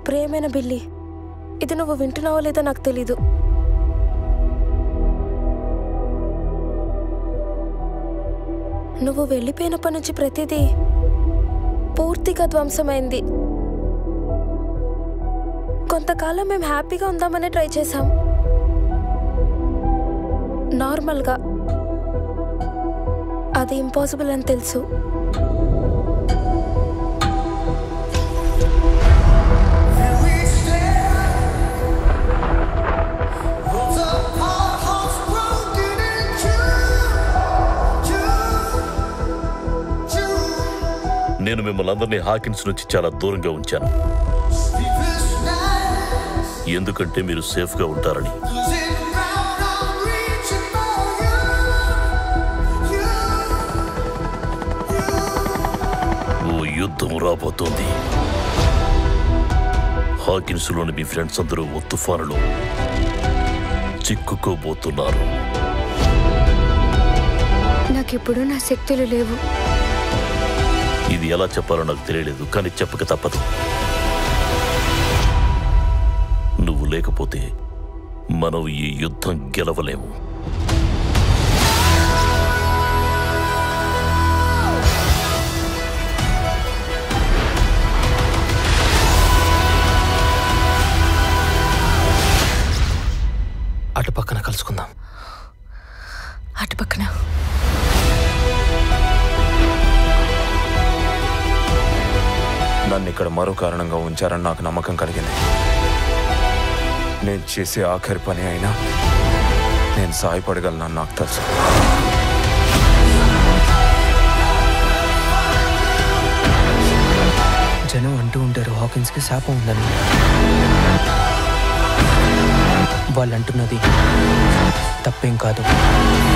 ప్రేమైన బిల్లి ఇది నువ్వు వింటున్నావో లేదో నాకు తెలీదు నువ్వు వెళ్ళిపోయినప్పటి నుంచి ప్రతిదీ పూర్తిగా ధ్వంసమైంది కొంతకాలం మేము హ్యాపీగా ఉందామని ట్రై చేశాం నార్మల్గా అది ఇంపాసిబుల్ అని తెలుసు నేను మిమ్మల్ని అందరినీ హాకిన్స్ నుంచి చాలా దూరంగా ఉంచాను ఎందుకంటే మీరు సేఫ్గా ఉంటారని ఓ యుద్ధం రాబోతోంది హాకిన్స్లోని మీ ఫ్రెండ్స్ అందరూ ఓ తుఫానులో చిక్కుకోబోతున్నారు నాకిప్పుడు నా శక్తులు లేవు ఇది ఎలా చెప్పాలో నాకు తెలియలేదు కానీ చెప్పక తప్పదు నువ్వు లేకపోతే మనం ఈ యుద్ధం గెలవలేము అటు పక్కన కలుసుకుందాం అటు పక్కన నన్ను ఇక్కడ మరో కారణంగా ఉంచారని నాకు నమ్మకం కలిగింది నేను చేసే ఆఖరి పని అయినా నేను సాయపడగలనని నాకు తెలుసు జనం అంటూ ఉంటారు హాకిన్స్కి శాపం ఉందని వాళ్ళు అంటున్నది తప్పేం కాదు